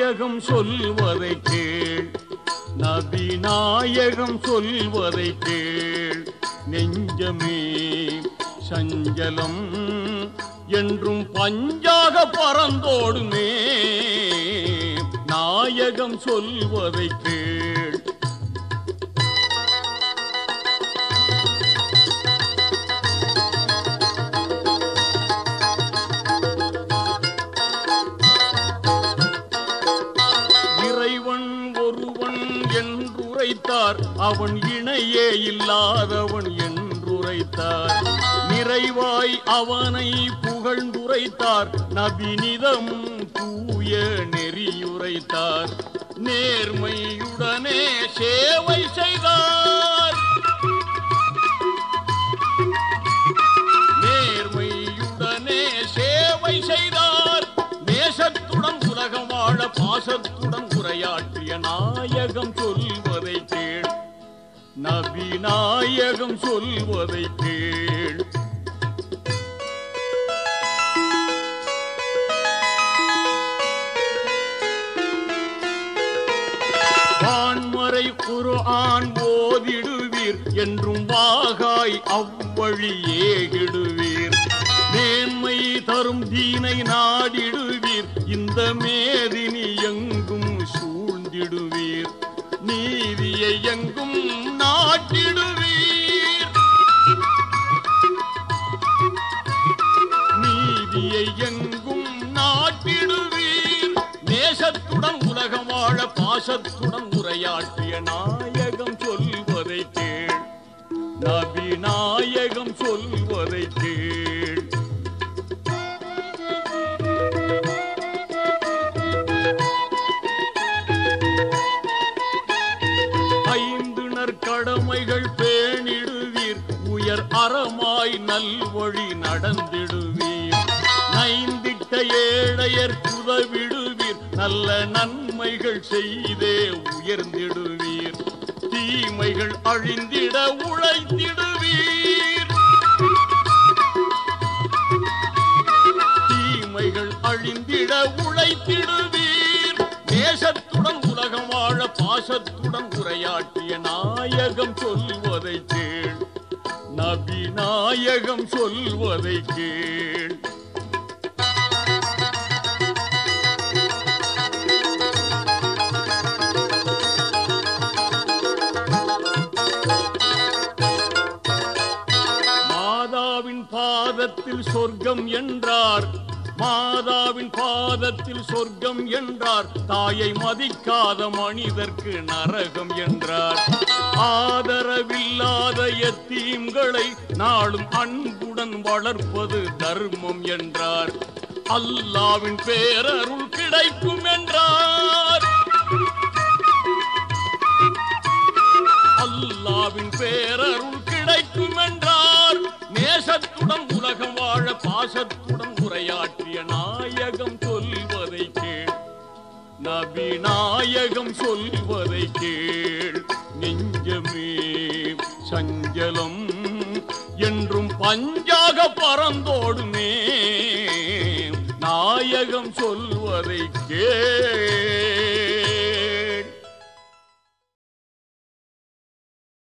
நாயகம் சொல்வதை கேள் நபி நாயகம் சொல்வதை கேள் நெஞ்சமே சஞ்சலம் என்றும் பஞ்சாக பறந்தோடுமே நாயகம் சொல்வதை கேள் இறைவன் ஒருவன் என்றுரைத்தார் அவன் இணையே இல்லாதவன் என்றுரைத்தார் நிறைவாய் அவனை புகழ்ந்துரைத்தார் நபினிதம் தூய நெறியுரைத்தார் நேர்மையுடனே சேவை செய்தார் நேர்மையுடனே சேவை செய்தார் நேசத்துடன் உலகம் வாழ பாசத்துடன் உரையாற்றிய நாயகம் சொல்வதை கேள் நபி நாயகம் சொல்வதை கேள் வான்மறை குர்ஆன் ஓதிடுவீர் என்றும் வாகாய் அவ்வழி ஏகிடுவீர் மேன்மை தரும் தீனை நாடிடுவீர் இந்த மேதினி எங்கும் சூழ்ந்திடுவீர் நீதியை எங்கும் நாட்டிடுவீர் நீதியை எங்கும் நாட்டிடுவீர் நேசத்துடன் உலகம் வாழ பாசத்துடன் உரையாற்றிய நாயகம் சொல்வதை கேள் நபி நாயகம் சொல்வதை கேள் ஐந்து நற்கடமைகள் பேணிடுவீர் உயர் அறமாய் நல்வழி நடந்திடுவீர் நைந்திட்ட ஏழையர் உதவிடுவீர் நல்ல நன்மைகள் செய்தே உயர்ந்திடுவீர் தீமைகள் அழிந்திட உழைத்திடுவீர் தீமைகள் அழிந்திட உழைத்திடுவீர் நேசத்துடன் உலகம் வாழ பாசத்துடன் உரையாற்றிய நாயகம் சொல்வதை கேள் நபி நாயகம் சொல்வதை கேள் மாதாவின் பாதத்தில் சொர்க்கம் என்றார் மாதாவின் பாதத்தில் சொர்க்கம் என்றார் தாயை மதிக்காத மனிதர்க்கு நரகம் என்றார் ஆதரவில்லாத எத்தீம்களை நாளும் அன்புடன் வளர்ப்பது தர்மம் என்றார் அல்லாவின் பேரருள் கிடைக்கும் என்றார் அல்லாவின் பேரருள் கிடைக்கும் என்றார் நேசத்துடன் உலகம் வாழ பாசத்துடன் உரையாற்றிய நாயகம் சொல்வதை கேள் நபி நாயகம் சொல்வதை கேள் நெஞ்சமே சஞ்சலம் என்றும் பஞ்சாக பறந்தோடுமே நாயகம் சொல்வதை கேள்